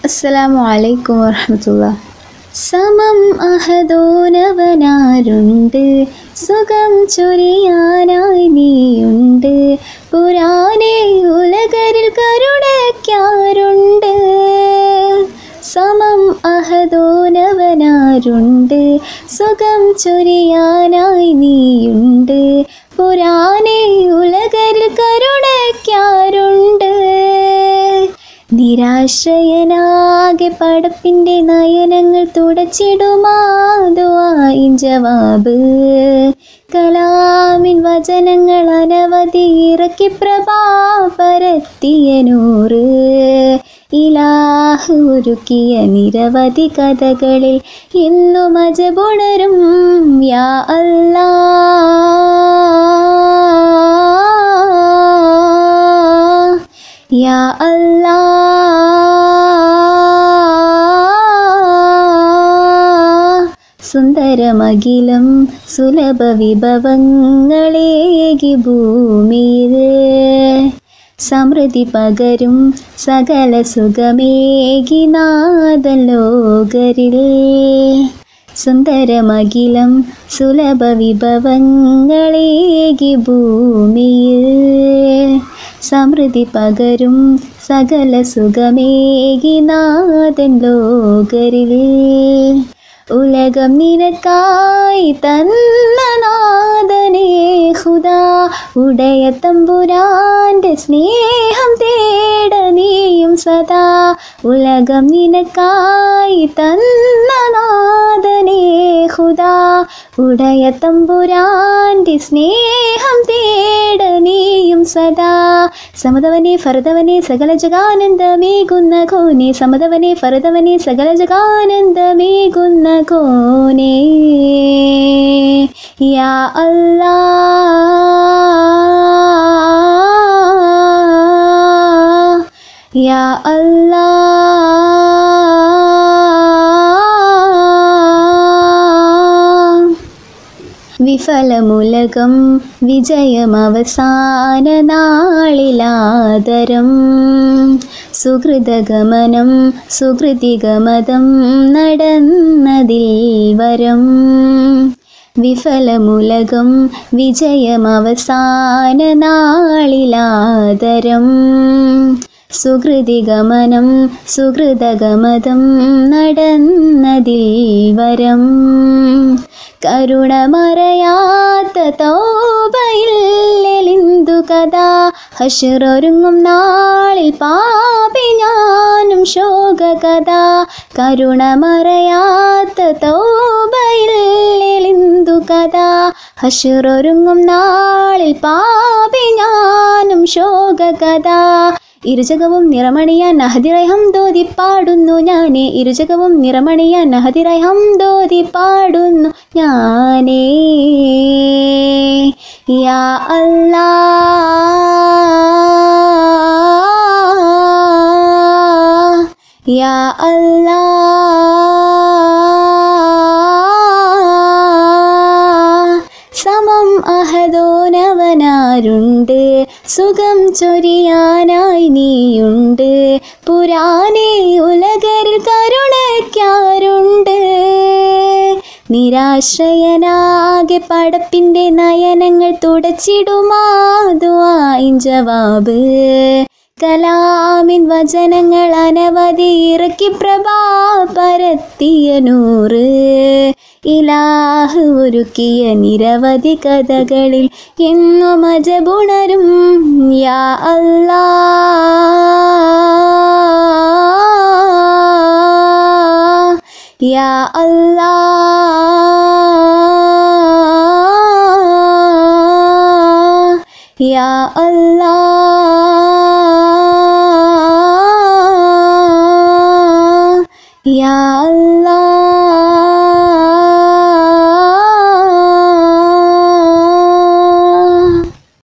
അസ്സലാമു അലൈക്കും വറഹമത്തുള്ള സമം അഹദോനവനാരുണ്ട് സുഖം ചൊരിയാനായി നീയുണ്ട് പുരാനെ ഉലകരിൽ കരുണയ്ക്കാറുണ്ട് സമം അഹദോനവനാരുണ്ട് സുഖം ചൊരിയാനായി നീയുണ്ട് പുരാനെ ഉലകരിൽ കരുണയ്ക്കാറുണ്ട് നിരാശ്രയനാകെ പടപ്പിൻ്റെ നയനങ്ങൾ തുടച്ചിടുമാതുവായിൻ ജവാബ് കലാമിൻ വചനങ്ങൾ അനവധി ഇറക്കി പ്രഭാ പരത്തിയ നൂറ് ഇലാഹ് ഒരുക്കിയ നിരവധി കഥകളിൽ ഇന്നു മജബുണരും യാ അല്ലാ യാ അല്ലാ സുന്ദരമകിലം സുലഭ വിഭവങ്ങളേകി ഭൂമിയിൽ സമൃദ്ധി പകരും സകല സുഖമേകി നാദൻ ലോകരിൽ സുന്ദരമകിലം സുലഭ വിഭവങ്ങളേകി ഭൂമിയിൽ സമൃദ്ധി പകരും സകല സുഖമേകി നാദൻ ലോകരിൽ ഉലകം നിനക്കായി തന്ന നാദനേ ഹുദാ ഉടയ തമ്പുരാന്റെ സ്നേഹം തേട നീയും സദാ ഉലകം നിനക്കായി തന്ന നാദനേ ഹുദാ ഉടയ തമ്പുരാന്റെ സ്നേഹം തേട നീയും സദാ സമതവനെ ഫർദവനെ സകല ജഗാനന്ദമേകുന്ന കോനെ സമതവനെ ഫർദവനെ സകല ജഗാനന്ദമേകുന്ന കോനെ യാ അല്ലാ യാ അല്ലാ വിഫലമുലകം വിജയമവസാന നാളിലാദരം സുഹൃതഗമനം സുഹൃതിഗമതം നടന്നതിൽ വരം വിഫലമുലകം വിജയമവസാന നാളിലാദരം സുഹൃതിഗമനം സുഹൃതഗമതം നടന്നതിൽ വരം കരുണമറയാത്ത തൗബയില്ലെലിന്തു കഥാ ഹഷറൊരുങ്ങും നാളിൽ പാപി ഞാനും ശോക കഥ കരുണമറയാത്ത തൗബയില്ലെലിന്തു കഥാ ഹഷറൊരുങ്ങും നാളിൽ പാപി ഞാനും ശോക കഥ ഇരുചകവും നിറമണിയാൻ നഹതിറഹം ദോതി പാടുന്നു ഞാനേ ഇരുചകവും നിറമണിയാൻ നഹതിറഹം ദോതി പാടുന്നു ഞാനേ യാ അല്ലാ യാ അല്ലാ സമം അഹദോനവനാരുണ്ട് സുഖം ചൊരിയാനായി നീയുണ്ട് പുരാനെ ഉലകരിൽ കരുണയ്ക്കാറുണ്ട് നിരാശ്രയനാകെ പടപ്പിൻ്റെ നയനങ്ങൾ തുടച്ചിടുമാതുവായിൻ ജവാബ് കലാമിൻ വചനങ്ങൾ അനവധി ഇറക്കി പ്രഭാ പരത്തിയ നൂറ് ഇലാഹ് ഒരുക്കിയ നിരവധി കഥകളിൽ എന്നു മജബുണരും യാ അല്ലാ യാ അല്ലാ യാ അല്ലാ യാ അല്ലാ